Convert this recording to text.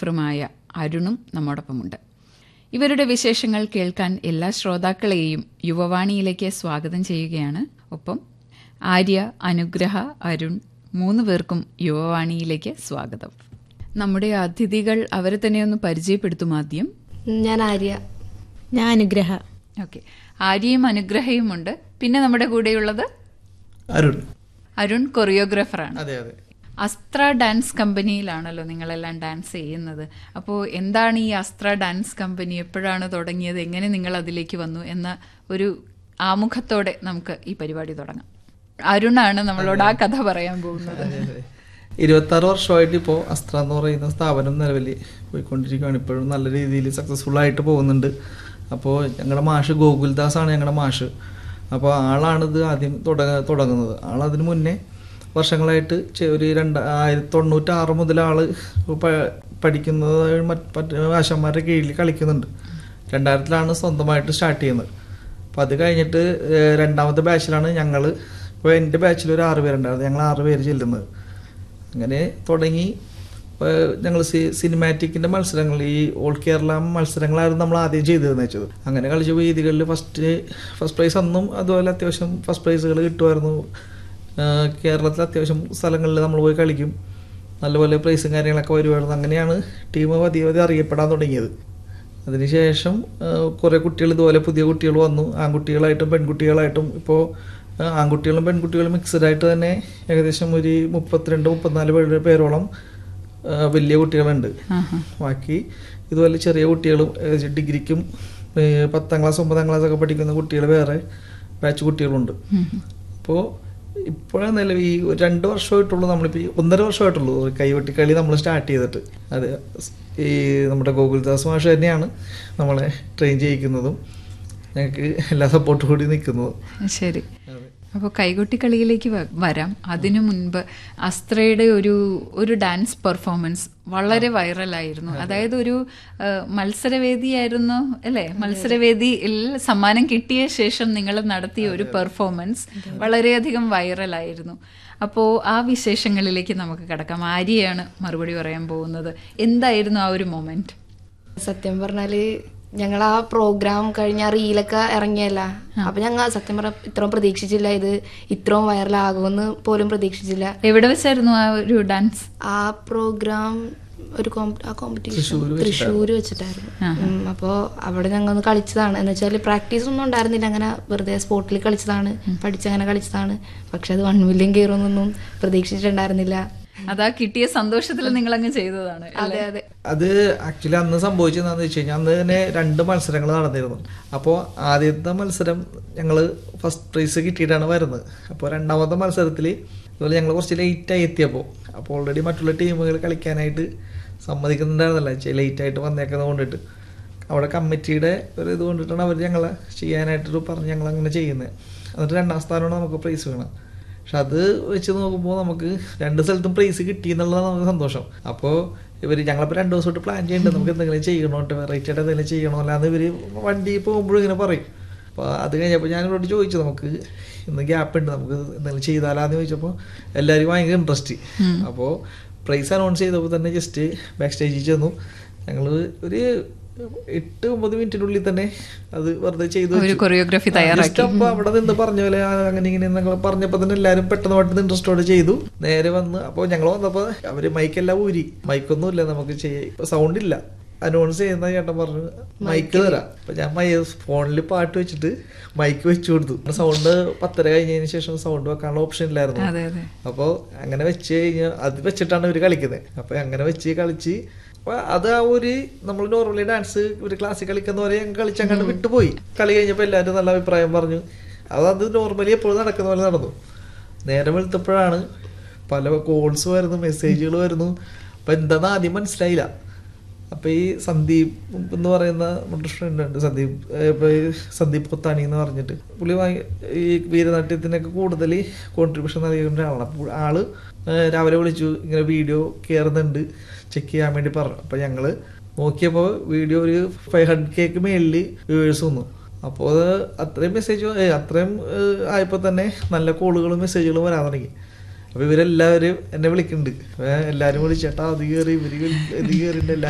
കൊറിയോഗ്രാഫറുമായ അരുണും നമ്മോടൊപ്പമുണ്ട് ഇവരുടെ വിശേഷങ്ങൾ കേൾക്കാൻ എല്ലാ ശ്രോതാക്കളെയും യുവവാണിയിലേക്ക് സ്വാഗതം ചെയ്യുകയാണ് ഒപ്പം ആര്യ അനുഗ്രഹ അരുൺ മൂന്ന് പേർക്കും യുവവാണിയിലേക്ക് സ്വാഗതം നമ്മുടെ അതിഥികൾ അവരെ തന്നെ ഒന്ന് പരിചയപ്പെടുത്തും ആദ്യം ഞാൻ ആര്യ ഞാൻ അനുഗ്രഹ ഓക്കെ ആര്യയും അനുഗ്രഹയും ഉണ്ട് പിന്നെ നമ്മുടെ കൂടെയുള്ളത് അരുൺ അരുൺ കൊറിയോഗ്രാഫറാണ് അതെ അതെ അസ്ത്ര ഡാൻസ് കമ്പനിയിലാണല്ലോ നിങ്ങളെല്ലാം ഡാൻസ് ചെയ്യുന്നത് അപ്പോൾ എന്താണ് ഈ അസ്ത്ര ഡാൻസ് കമ്പനി എപ്പോഴാണ് തുടങ്ങിയത് എങ്ങനെ നിങ്ങൾ അതിലേക്ക് വന്നു എന്ന ഒരു ആമുഖത്തോടെ നമുക്ക് ഈ പരിപാടി തുടങ്ങാം അരുണാണ് നമ്മളോട് ആ കഥ പറയാൻ പോകുന്നത് ഇരുപത്തി ആറ് വർഷമായിട്ട് ഇപ്പോൾ അസ്ത്ര എന്ന് പറയുന്ന സ്ഥാപനം നിലവിൽ പോയിക്കൊണ്ടിരിക്കുകയാണ് ഇപ്പോഴും നല്ല രീതിയിൽ സക്സസ്ഫുൾ ആയിട്ട് പോകുന്നുണ്ട് അപ്പോൾ ഞങ്ങളുടെ മാഷ് ഗോകുൽദാസ് ആണ് ഞങ്ങളുടെ മാഷ് അപ്പോൾ ആളാണിത് ആദ്യം തുടങ്ങ തുടങ്ങുന്നത് ആളതിന് മുന്നേ വർഷങ്ങളായിട്ട് ചെ- ഒരു രണ്ട് ആയിരത്തി തൊണ്ണൂറ്റാറ് മുതൽ ആള് പ- പഠിക്കുന്നത് മറ്റ് മറ്റ് ആശന്മാരുടെ കീഴിൽ കളിക്കുന്നുണ്ട് രണ്ടായിരത്തിലാണ് സ്വന്തമായിട്ട് സ്റ്റാർട്ട് ചെയ്യുന്നത് അപ്പോൾ അത് കഴിഞ്ഞിട്ട് ഏഹ്, രണ്ടാമത്തെ ബാച്ചിലാണ് ഞങ്ങൾ ഇപ്പോൾ എൻ്റെ ബാച്ചിൽ ഒരു ആറ് പേരുണ്ടായിരുന്നു ഞങ്ങൾ ആറ് പേര് ചെല്ലുന്നത് അങ്ങനെ തുടങ്ങി ഞങ്ങൾ സിനിമാറ്റിക്കിൻ്റെ മത്സരങ്ങൾ ഈ ഓൾ കേരള മത്സരങ്ങളായിരുന്നു നമ്മൾ ആദ്യം ചെയ്തിരുന്നത് വെച്ചത് അങ്ങനെ കളിച്ച വേദികളിൽ ഫസ്റ്റ് ഫസ്റ്റ് പ്രൈസ് അന്നും അതുപോലെ അത്യാവശ്യം ഫസ്റ്റ് പ്രൈസുകൾ കിട്ടുമായിരുന്നു ഏഹ്, കേരളത്തിൽ അത്യാവശ്യം സ്ഥലങ്ങളിൽ നമ്മൾ പോയി കളിക്കും നല്ലപോലെ പ്രൈസും കാര്യങ്ങളൊക്കെ വരുമായിരുന്നു അങ്ങനെയാണ് ടീം പതിയെ പതിയെ അറിയപ്പെടാൻ തുടങ്ങിയത് അതിനുശേഷം കുറേ കുട്ടികൾ ഇതുപോലെ പുതിയ കുട്ടികൾ വന്നു ആൺകുട്ടികളായിട്ടും പെൺകുട്ടികളായിട്ടും ഇപ്പോൾ ആൺകുട്ടികളും പെൺകുട്ടികളും മിക്സഡ് ആയിട്ട് തന്നെ ഏകദേശം ഒരു മുപ്പത്തിരണ്ട് മുപ്പത്തിനാല് പേര് പേരോളം ആ, വലിയ കുട്ടികളുണ്ട് ആഹാ. ബാക്കി ഇതുപോലെ ചെറിയ കുട്ടികളും ഏകദേശം ഡിഗ്രിക്കും ഏ, പത്താം ക്ലാസ് ഒമ്പതാം ക്ലാസ് ഒക്കെ പഠിക്കുന്ന കുട്ടികൾ വേറെ ബാച്ച് കുട്ടികളുണ്ട് ഉം. അപ്പോൾ ഇപ്പോഴേ നിലവിൽ ഈ ഒരു രണ്ട് വർഷമായിട്ടുള്ളൂ നമ്മളിപ്പോൾ ഈ ഒന്നര വർഷമായിട്ടുള്ളൂ ഒരു കൈവെട്ടിക്കളി നമ്മൾ സ്റ്റാർട്ട് ചെയ്തിട്ട് അത് ഈ നമ്മുടെ ഗോകുൽദാസ് മാഷ് തന്നെയാണ് നമ്മളെ ട്രെയിൻ ചെയ്യിക്കുന്നതും ഞങ്ങൾക്ക് എല്ലാ സപ്പോർട്ടും കൂടി നിൽക്കുന്നതും ശരി അപ്പോൾ കൈകൊട്ടിക്കളിയിലേക്ക് വ- വരാം അതിനു മുൻപ് അസ്ത്രയുടെ ഒരു ഒരു ഡാൻസ് പെർഫോമൻസ് വളരെ വൈറലായിരുന്നു അതായത് ഒരു ആ, മത്സരവേദിയായിരുന്നു അല്ലേ മത്സരവേദിയിൽ സമ്മാനം കിട്ടിയ ശേഷം നിങ്ങൾ നടത്തിയ ഒരു പെർഫോമൻസ് വളരെയധികം വൈറലായിരുന്നു അപ്പോൾ ആ വിശേഷങ്ങളിലേക്ക് നമുക്ക് കിടക്കാം ആര്യയാണ് മറുപടി പറയാൻ പോകുന്നത് എന്തായിരുന്നു ആ ഒരു മൊമെന്റ് സത്യം പറഞ്ഞാല് ഞങ്ങൾ ആ പ്രോഗ്രാം കഴിഞ്ഞ ആ റീലൊക്കെ ഇറങ്ങിയല്ല അപ്പൊ ഞങ്ങൾ സത്യം പറഞ്ഞ ഇത്രയും പ്രതീക്ഷിച്ചില്ല ഇത് ഇത്രയും വൈറലാകുമെന്ന് പോലും പ്രതീക്ഷിച്ചില്ല എവിടെ വെച്ചായിരുന്നു ആ ഒരു ഡാൻസ് ആ പ്രോഗ്രാം ഒരു കോമ്പ- ആ കോമ്പറ്റീഷൻ തൃശ്ശൂർ വെച്ചിട്ടായിരുന്നു ഉം, അപ്പോ അവിടെ ഞങ്ങൾ ഒന്ന് കളിച്ചതാണ് എന്ന് വെച്ചാൽ പ്രാക്ടീസ് ഒന്നും ഉണ്ടായിരുന്നില്ല അങ്ങനെ വെറുതെ സ്പോട്ടിൽ കളിച്ചതാണ് പഠിച്ചങ്ങനെ കളിച്ചതാണ് പക്ഷെ അത് വൺ മില്യൺ കയറുമെന്നൊന്നും പ്രതീക്ഷിച്ചിട്ടുണ്ടായിരുന്നില്ല അതാ കിട്ടിയ സന്തോഷത്തിൽ നിങ്ങൾ അങ്ങ് ചെയ്തതാണ് അതെ അതെ അത് ആക്ച്വലി അന്ന് സംഭവിച്ചതെന്ന് വെച്ച് കഴിഞ്ഞാൽ അന്ന് തന്നെ രണ്ട് മത്സരങ്ങൾ നടന്നിരുന്നു അപ്പോൾ ആദ്യത്തെ മത്സരം ഞങ്ങൾ ഫസ്റ്റ് പ്രൈസ് കിട്ടിയിട്ടാണ് വരുന്നത് അപ്പോൾ രണ്ടാമത്തെ മത്സരത്തിൽ ഇതുപോലെ ഞങ്ങൾ കുറച്ച് ലേറ്റായി എത്തിയപ്പോൾ അപ്പോൾ ഓൾറെഡി മറ്റുള്ള ടീമുകൾ കളിക്കാനായിട്ട് സമ്മതിക്കുന്നുണ്ടായിരുന്നില്ല ലേറ്റ് ആയിട്ട് വന്നേക്കുന്നത് കൊണ്ടിട്ട് അവിടെ കമ്മിറ്റിയുടെ ഒരു ഇത് കൊണ്ടിട്ടാണ് അവർ ഞങ്ങളെ ചെയ്യാനായിട്ടൊരു പറഞ്ഞ് ഞങ്ങൾ അങ്ങനെ ചെയ്യുന്നത് എന്നിട്ട് രണ്ടാം സ്ഥാനമാണ് നമുക്ക് പ്രൈസ് വേണം പക്ഷെ അത് വെച്ച് നോക്കുമ്പോൾ നമുക്ക് രണ്ട് സ്ഥലത്തും പ്രൈസ് കിട്ടി എന്നുള്ളതാണ് നമുക്ക് സന്തോഷം അപ്പോൾ ഇവർ ഞങ്ങളിപ്പോൾ രണ്ട് ദിവസമായിട്ട് പ്ലാൻ ചെയ്യുന്നുണ്ട് നമുക്ക് എന്തെങ്കിലും ചെയ്യണോട്ട് വെറൈറ്റി ആയിട്ട് എന്തെങ്കിലും ചെയ്യണോ അല്ലാതെ ഇവർ വണ്ടി പോകുമ്പോഴും ഇങ്ങനെ പറയും അപ്പോൾ അത് കഴിഞ്ഞപ്പോൾ ഞാൻ ഇവരോട് ചോദിച്ചു നമുക്ക് ഇന്ന് ഗ്യാപ്പ് ഉണ്ട് നമുക്ക് എന്തെങ്കിലും ചെയ്താലാന്ന് ചോദിച്ചപ്പോൾ എല്ലാവരും ഭയങ്കര ഇൻട്രസ്റ്റ് അപ്പോൾ പ്രൈസ് അനൗൺസ് ചെയ്തപ്പോൾ തന്നെ ജസ്റ്റ് ബാക്ക് സ്റ്റേജിൽ ചെന്നു ഞങ്ങൾ ഒരു എട്ട് ഒമ്പത് മിനിറ്റിനുള്ളിൽ തന്നെ അത് വെറുതെ ചെയ്തു ഒരു choreography തയ്യാറാക്കി. അപ്പൊ അവിടെ നിന്ന് പറഞ്ഞ പോലെ ആ, അങ്ങനെ ഇങ്ങനെ ഞങ്ങൾ പറഞ്ഞപ്പോ തന്നെ എല്ലാരും പെട്ടെന്ന് പെട്ടെന്ന് ഇൻട്രസ്റ്റോടെ ചെയ്തു നേരെ വന്ന് അപ്പോൾ ഞങ്ങൾ വന്നപ്പോ അവര് മൈക്കെല്ലാം ഊരി മൈക്കൊന്നും ഇല്ല നമുക്ക് ചെയ്യാം സൗണ്ട് ഇല്ല അനൗൺസ് ചെയ്യുന്ന ചേട്ടൻ പറഞ്ഞു മൈക്ക് തരാം അപ്പൊ ഞാൻ മൈ ഫോണിൽ പാട്ട് വെച്ചിട്ട് മൈക്ക് വെച്ചു കൊടുത്തു സൗണ്ട് പത്തര കഴിഞ്ഞതിന് ശേഷം സൗണ്ട് വെക്കാനുള്ള ഓപ്ഷൻ ഇല്ലായിരുന്നു അതെ അതെ അപ്പോൾ അങ്ങനെ വെച്ച് കഴിഞ്ഞാൽ അത് വെച്ചിട്ടാണ് ഇവർ കളിക്കുന്നത് അപ്പോൾ അങ്ങനെ വെച്ച് കളിച്ച് അപ്പോൾ അത് ആ ഒരു നമ്മൾ നോർമലി ഡാൻസ് ഒരു ക്ലാസ്സിൽ കളിക്കുന്ന പോലെ ഞങ്ങൾ കളിച്ച് അങ്ങോട്ട് വിട്ടുപോയി കളി കഴിഞ്ഞപ്പോൾ എല്ലാവരും നല്ല അഭിപ്രായം പറഞ്ഞു അത് അത് നോർമലി എപ്പോഴും നടക്കുന്ന പോലെ നടന്നു നേരെ വെളുത്തപ്പോഴാണ് പല കോൾസ് വരുന്നു മെസ്സേജുകൾ വരുന്നു അപ്പം എന്താണെന്ന് ആദ്യം മനസ്സിലായില്ല അപ്പോൾ ഈ സന്ദീപ് എന്ന് പറയുന്ന നമ്മുടെ ഫ്രണ്ട് ഉണ്ട് സന്ദീപ് ഏഹ് ഇപ്പൊ ഈ സന്ദീപ് കൊത്താണി എന്ന് പറഞ്ഞിട്ട് പുള്ളി ഭയ- ഈ വീരനാട്യത്തിനൊക്കെ കൂടുതൽ കോൺട്രിബ്യൂഷൻ നൽകുന്ന ഒരാളാണ് അപ്പോൾ ആള് ഏഹ് രാവിലെ വിളിച്ചു ഇങ്ങനെ വീഡിയോ കയറുന്നുണ്ട് ചെക്ക് ചെയ്യാൻ വേണ്ടി പറഞ്ഞു അപ്പോൾ ഞങ്ങൾ നോക്കിയപ്പോൾ വീഡിയോ ഒരു ഫൈവ് ഹൺഡ്രഡ് കേക്ക് മേളിൽ വ്യൂവേഴ്സ് വന്നു അപ്പോൾ അത് അത്രയും മെസ്സേജ് അത്രയും ഏഹ് ആയപ്പോൾ തന്നെ നല്ല കോളുകളും മെസ്സേജുകളും വരാൻ തുടങ്ങി അപ്പോൾ ഇവരെല്ലാവരും എന്നെ വിളിക്കുന്നുണ്ട് ഏഹ് എല്ലാവരും വിളിച്ചേട്ടാ അത് കയറി ഇവര് ഇത് കയറിയിട്ട്